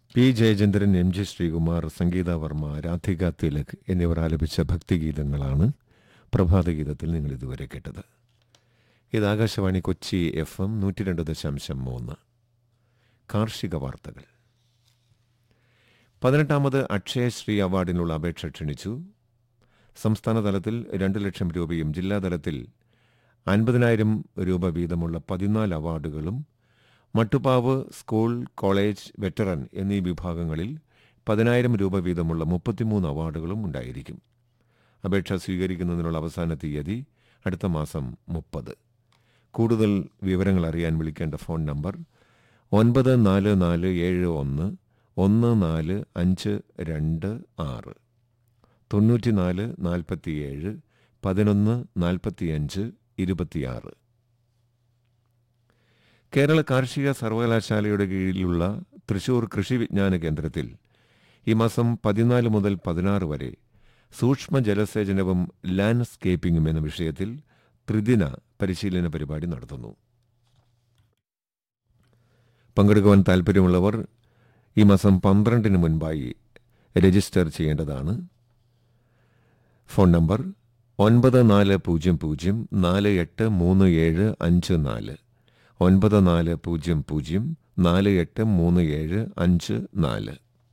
P Jayachandran M G Sreekumar Sangeetha Varma Radhika Thilak എന്നിവർ ആലപിച്ച ഭക്തിഗീതങ്ങളാണ് പ്രഭാതഗീതത്തിൽ നിങ്ങൾ ഇതുവരെ കേട്ടത് ഇത് ആകാശവാണി കൊച്ചി എഫ് എം നൂറ്റി രണ്ട് ദശാംശം മൂന്ന് കാർഷിക വാർത്തകൾ പതിനെട്ടാമത് അക്ഷയശ്രീ അവാർഡിനുള്ള അപേക്ഷ ക്ഷണിച്ചു സംസ്ഥാന തലത്തിൽ രണ്ട് ലക്ഷം രൂപയും ജില്ലാതലത്തിൽ അൻപതിനായിരം രൂപ വീതമുള്ള പതിനാല് അവാർഡുകളും മട്ടുപ്പാവ് സ്കൂൾ കോളേജ് വെറ്ററൻ എന്നീ വിഭാഗങ്ങളിൽ പതിനായിരം രൂപ വീതമുള്ള മുപ്പത്തിമൂന്ന് അവാർഡുകളും ഉണ്ടായിരിക്കും അപേക്ഷ സ്വീകരിക്കുന്നതിനുള്ള അവസാന തീയതി അടുത്ത മാസം മുപ്പത് കൂടുതൽ വിവരങ്ങൾ അറിയാൻ വിളിക്കേണ്ട ഫോൺ നമ്പർ ഒൻപത് നാല് നാല് ഏഴ് ഒന്ന് ഒന്ന് നാല് അഞ്ച് രണ്ട് ആറ് തൊണ്ണൂറ്റിനാല് നാൽപ്പത്തിയേഴ് പതിനൊന്ന് നാൽപ്പത്തിയഞ്ച് ഇരുപത്തിയാറ് കേരള കാർഷിക സർവകലാശാലയുടെ കീഴിലുള്ള തൃശൂർ കൃഷി വിജ്ഞാന കേന്ദ്രത്തിൽ ഈ മാസം പതിനാല് മുതൽ പതിനാറ് വരെ സൂക്ഷ്മ ജലസേചനവും ലാൻഡ്സ്കേപ്പിംഗും എന്ന വിഷയത്തിൽ ത്രിദിന പരിശീലന പരിപാടി നടത്തുന്നു പങ്കെടുക്കുവാൻ താൽപ്പര്യമുള്ളവർ ഈ മാസം പന്ത്രണ്ടിന് മുൻപായി രജിസ്റ്റർ ചെയ്യേണ്ടതാണ് ഫോൺ നമ്പർ ഒൻപത് നാല് പൂജ്യം പൂജ്യം നാല് എട്ട് മൂന്ന് ഏഴ് അഞ്ച് നാല് ഒൻപത് നാല് പൂജ്യം പൂജ്യം നാല് എട്ട് മൂന്ന് ഏഴ് അഞ്ച് നാല്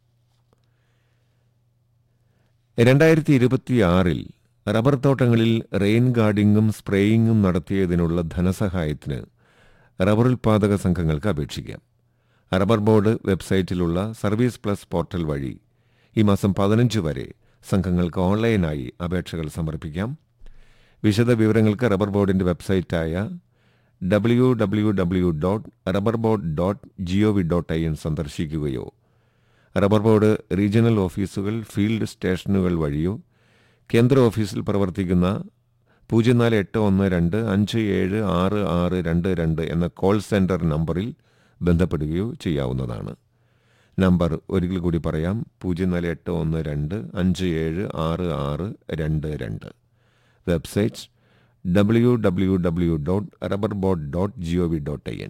രണ്ടായിരത്തി ഇരുപത്തിയാറിൽ റബ്ബർ തോട്ടങ്ങളിൽ റെയിൻ ഗാർഡിങ്ങും സ്പ്രേയിങ്ങും നടത്തിയതിനുള്ള ധനസഹായത്തിന് റബ്ബർ ഉൽപാദക സംഘങ്ങൾക്ക് അപേക്ഷിക്കാം റബ്ബർ ബോർഡ് വെബ്സൈറ്റിലുള്ള സർവീസ് പ്ലസ് പോർട്ടൽ വഴി ഈ മാസം പതിനഞ്ച് വരെ സംഘങ്ങൾക്ക് ഓൺലൈനായി അപേക്ഷകൾ സമർപ്പിക്കാം വിശദ വിവരങ്ങൾക്ക് റബ്ബർ ബോർഡിന്റെ വെബ്സൈറ്റായ W W W dot rubber board dot G O V dot I N സന്ദർശിക്കുകയോ റബ്ബർ ബോർഡ് റീജിയണൽ ഓഫീസുകൾ ഫീൽഡ് സ്റ്റേഷനുകൾ വഴിയോ കേന്ദ്ര ഓഫീസിൽ പ്രവർത്തിക്കുന്ന പൂജ്യം നാല് എട്ട് ഒന്ന് രണ്ട് അഞ്ച് ഏഴ് ആറ് ആറ് രണ്ട് രണ്ട് എന്ന കോൾ സെന്റർ നമ്പറിൽ ബന്ധപ്പെടുകയോ ചെയ്യാവുന്നതാണ് നമ്പർ ഒരിക്കൽ കൂടി പറയാം പൂജ്യം നാല് എട്ട് ഒന്ന് രണ്ട് അഞ്ച് ഏഴ് ആറ് ആറ് രണ്ട് രണ്ട് website W W W dot rubber board dot G O V dot I N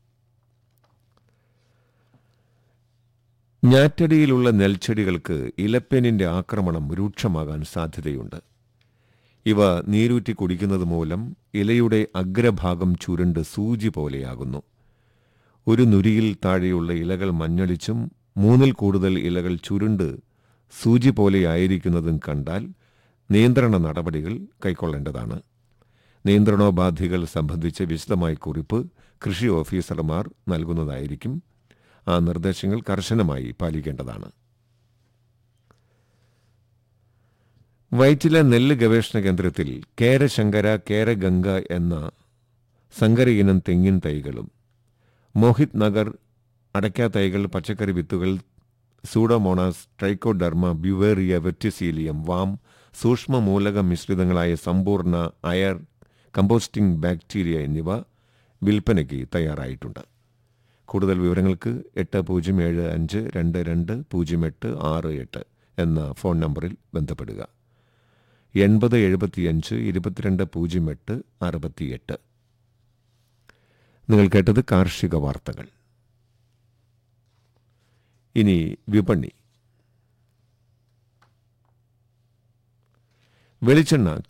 ഞാറ്റടിയിലുള്ള നെൽച്ചെടികൾക്ക് ഇലപ്പേനിന്റെ ആക്രമണം രൂക്ഷമാകാൻ സാധ്യതയുണ്ട് ഇവ നീരൂറ്റി കുടിക്കുന്നത് മൂലം ഇലയുടെ അഗ്രഭാഗം ചുരുണ്ട് സൂചി പോലെയാകുന്നു ഒരു നുരിയിൽ താഴെയുള്ള ഇലകൾ മഞ്ഞളിച്ചും മൂന്നിൽ കൂടുതൽ ഇലകൾ ചുരുണ്ട് സൂചി പോലെയായിരിക്കുന്നതും കണ്ടാൽ നിയന്ത്രണ നടപടികൾ കൈക്കൊള്ളേണ്ടതാണ് നിയന്ത്രണോപാധികൾ സംബന്ധിച്ച് വിശദമായ കുറിപ്പ് കൃഷി ഓഫീസർമാർ നൽകുന്നതായിരിക്കും ആ നിർദ്ദേശങ്ങൾ കർശനമായി പാലിക്കേണ്ടതാണ് വൈറ്റില നെല്ല് ഗവേഷണ കേന്ദ്രത്തിൽ കേരശങ്കര കേരഗംഗ എന്ന സങ്കര ഇനം തെങ്ങിൻ തൈകളും മോഹിത് നഗർ അടയ്ക്ക തൈകൾ പച്ചക്കറി വിത്തുകൾ Pseudomonas Trichoderma Beauveria Verticillium VAM സൂക്ഷ്മ മൂലക മിശ്രിതങ്ങളായ സമ്പൂർണ്ണ അയർ കമ്പോസ്റ്റിംഗ് ബാക്ടീരിയ എന്നിവ വിൽപ്പനയ്ക്ക് തയ്യാറായിട്ടുണ്ട് കൂടുതൽ വിവരങ്ങൾക്ക് എട്ട് പൂജ്യം ഏഴ് അഞ്ച് രണ്ട് രണ്ട് പൂജ്യം എട്ട് ആറ് എട്ട് എന്ന ഫോൺ നമ്പറിൽ ബന്ധപ്പെടുക എൺപത് എഴുപത്തിയഞ്ച് ഇരുപത്തിരണ്ട് പൂജ്യം എട്ട് അറുപത്തിയെട്ട് നിങ്ങൾ കേട്ടത് കാർഷിക വാർത്തകൾ ഇനി വിപണി വെളിച്ചെണ്ണ